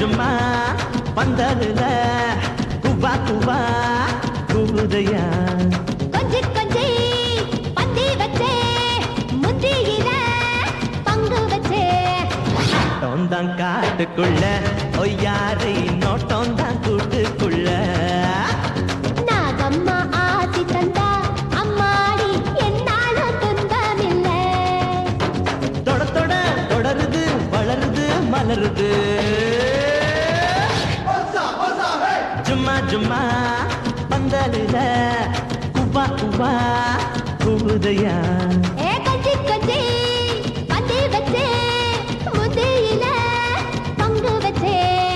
ஜும்மா பந்தலுல குவா குவா கூவுதையா கொஞ்சி கொஞ்சி பந்தி வச்சே முந்தியில பங்கு வச்சே நோட்டம் தான் காட்டுக்குள்ள ஒய்யாரி நோட்டம் தான் கூட்டுக்குள்ள நாகம்மா ஆசி தந்தா அம்மாடி என்னாலும் துன்பமில்லை தொட தொட தொடருது வளருது மலருது ஜும்மா ஜும்மா பந்தலுல குவா குவா கூவுதையா ஏ கொஞ்சி கொஞ்சி பந்தி வச்சே முந்தியில பங்கு வச்சே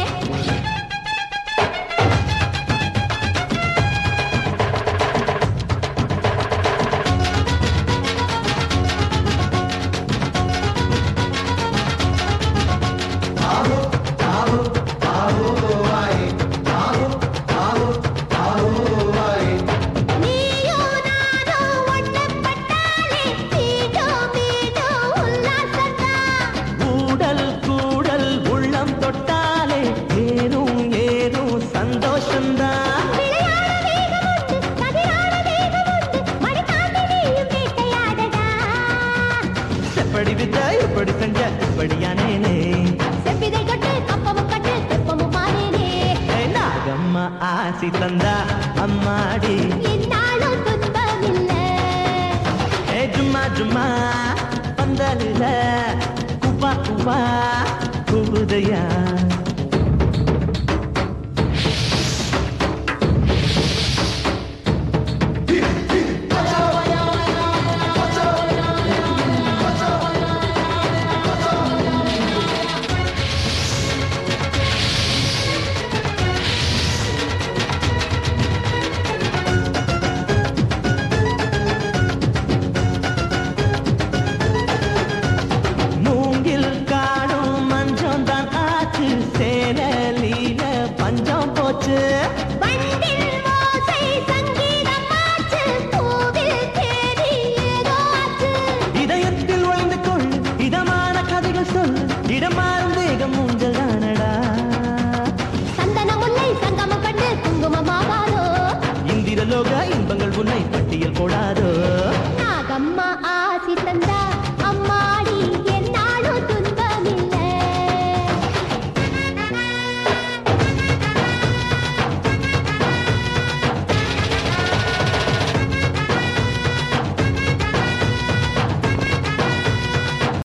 நீயும் நானும் ஒண்ணப்பட்டாலே மீண்டும் மீண்டும் உல்லாசம்தான். கூடல் கூடல் உள்ளம் தொட்டாலே ஏறும் ஏறும் சந்தோஷந்தான் விளையாட வேகம் உண்டு, கதிராட வேகம் உண்டு, மடித்தாண்டி நீயும் வேட்டையாடடா. எப்படி வித்த எப்படி செஞ்ச இப்படியானேனே செவ்விதை தொட்டு, கப்பமும் கட்டு, தெப்பமும் மானேனே. ஏய், நாகம்மா ஆசி தந்தா அம்மாடி இந்நாளும் துன்பமில்லை. ஏ ஜும்மா ஜும்மா பந்தலில குவா குவா கூவுதையா